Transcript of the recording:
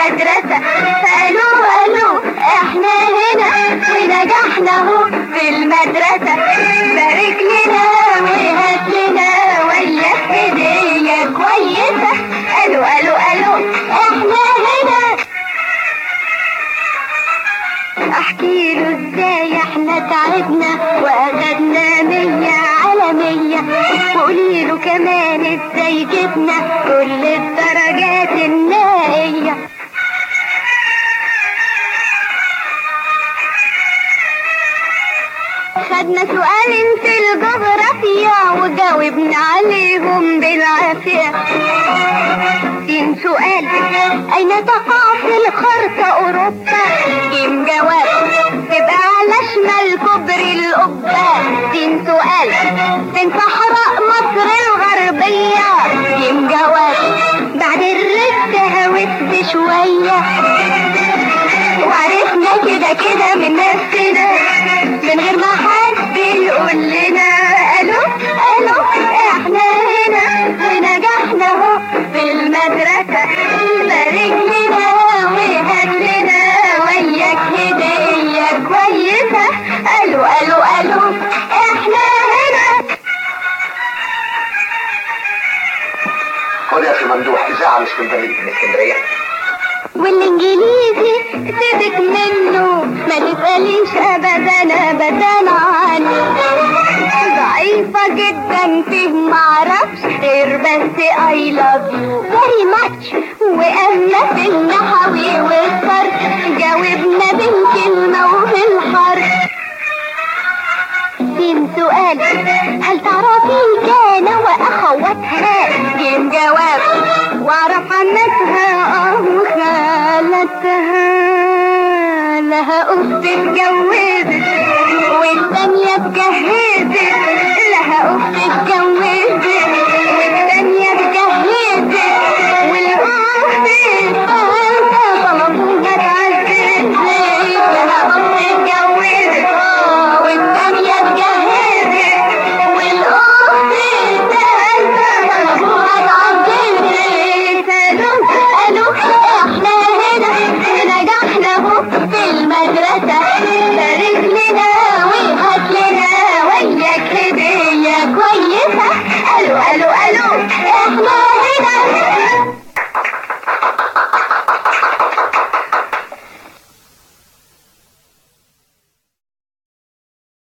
المدرسة قالوا قالوا احنا هنا ونجحنا اهو في المدرسة بارك لنا وهات لنا وياك هدية كويسة قالوا قالوا قالوا احنا هنا احكي له ازاي احنا تعبنا واخدنا مية على مية وقولي له كمان ازاي جبنا كل الدرجات النهائية خدنا سؤالين في الجغرافيا وجاوبنا عليهم بالعافية جيم سؤال أين تقع في الخرطة أوروبا جيم جواب تبقى على شمال كوبري القبة جيم سؤال فين صحراء مصر الغربية جيم جواب بعد الرزق هوت شوية وعرفنا كده كده من نفسنا من غير ما حد يقول لنا الو الو احنا هنا ونجحنا اهو في المدرسة بارك لنا وهات لنا وياك هدية كويسة الو الو الو احنا هنا خد يا اخي ممدوح اذاعه مش من بريد من اسكندريه والانجليزي سيبك منه ما تسأليش ابدا ابدا عنه ضعيفة جدا فيه معرفش غير بس I love you very much واما في النحوي والصرف جاوبنا بالكلمة وبالحرف جيم سؤال هل تعرفي كان واخواتها جيم جواب واعرف عمتها اه وخالتها لها اخت اتجوزت والتانية اتجهزت لها اخت اتجوزت